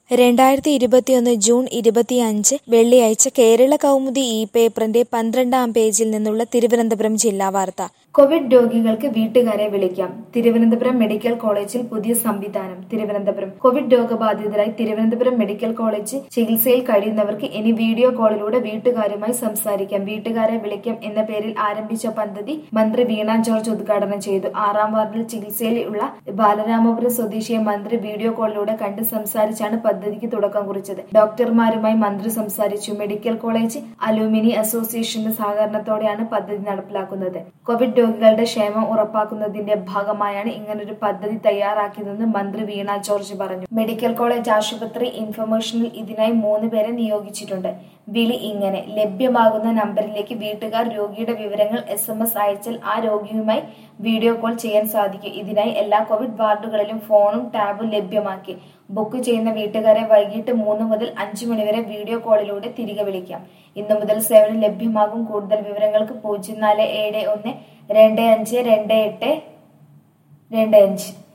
രണ്ടായിരത്തി ഇരുപത്തിയൊന്ന് ജൂൺ ഇരുപത്തിയഞ്ച് വെള്ളിയാഴ്ച കേരള കൗമുദി ഈ പേപ്പറിന്റെ പന്ത്രണ്ടാം പേജിൽ നിന്നുള്ള തിരുവനന്തപുരം ജില്ലാ വാർത്ത കോവിഡ് രോഗികൾക്ക് വീട്ടുകാരെ വിളിക്കാം തിരുവനന്തപുരം മെഡിക്കൽ കോളേജിൽ പുതിയ സംവിധാനം തിരുവനന്തപുരം കോവിഡ് രോഗബാധിതരായി തിരുവനന്തപുരം മെഡിക്കൽ കോളേജ് ചികിത്സയിൽ കഴിയുന്നവർക്ക് ഇനി വീഡിയോ കോളിലൂടെ വീട്ടുകാരുമായി സംസാരിക്കാം വീട്ടുകാരെ വിളിക്കാം എന്ന പേരിൽ ആരംഭിച്ച പദ്ധതി മന്ത്രി വീണ ജോർജ് ഉദ്ഘാടനം ചെയ്തു ആറാം വാർഡിൽ ചികിത്സയിലുള്ള ബാലരാമപുരം സ്വദേശിയെ മന്ത്രി വീഡിയോ കോളിലൂടെ കണ്ട് സംസാരിച്ചാണ് പദ്ധതിക്ക് തുടക്കം കുറിച്ചത് ഡോക്ടർമാരുമായി മന്ത്രി സംസാരിച്ചു മെഡിക്കൽ കോളേജ് അലൂമിനി അസോസിയേഷന്റെ സഹകരണത്തോടെയാണ് പദ്ധതി നടപ്പിലാക്കുന്നത് കോവിഡ് രോഗികളുടെ ക്ഷേമം ഉറപ്പാക്കുന്നതിന്റെ ഭാഗമായാണ് ഇങ്ങനൊരു പദ്ധതി തയ്യാറാക്കിയതെന്ന് മന്ത്രി വീണ ജോർജ് പറഞ്ഞു മെഡിക്കൽ കോളേജ് ആശുപത്രി ഇൻഫർമേഷനിൽ ഇതിനായി മൂന്ന് പേരെ നിയോഗിച്ചിട്ടുണ്ട് വിളി ഇങ്ങനെ ലഭ്യമാകുന്ന നമ്പറിലേക്ക് വീട്ടുകാർ രോഗിയുടെ വിവരങ്ങൾ എസ് എം എസ് അയച്ചാൽ ആ രോഗിയുമായി വീഡിയോ കോൾ ചെയ്യാൻ സാധിക്കും ഇതിനായി എല്ലാ കോവിഡ് വാർഡുകളിലും ഫോണും ടാബും ലഭ്യമാക്കി ബുക്ക് ചെയ്യുന്ന വീട്ടുകാരെ വൈകിട്ട് മൂന്ന് മുതൽ അഞ്ച് മണിവരെ വീഡിയോ കോളിലൂടെ തിരികെ വിളിക്കാം ഇന്നു മുതൽ സേവനം ലഭ്യമാകും കൂടുതൽ വിവരങ്ങൾക്ക് പൂജ്യം നാല് ഏഴ് ഒന്ന് രണ്ട് അഞ്ച് രണ്ട് എട്ട് രണ്ട് അഞ്ച്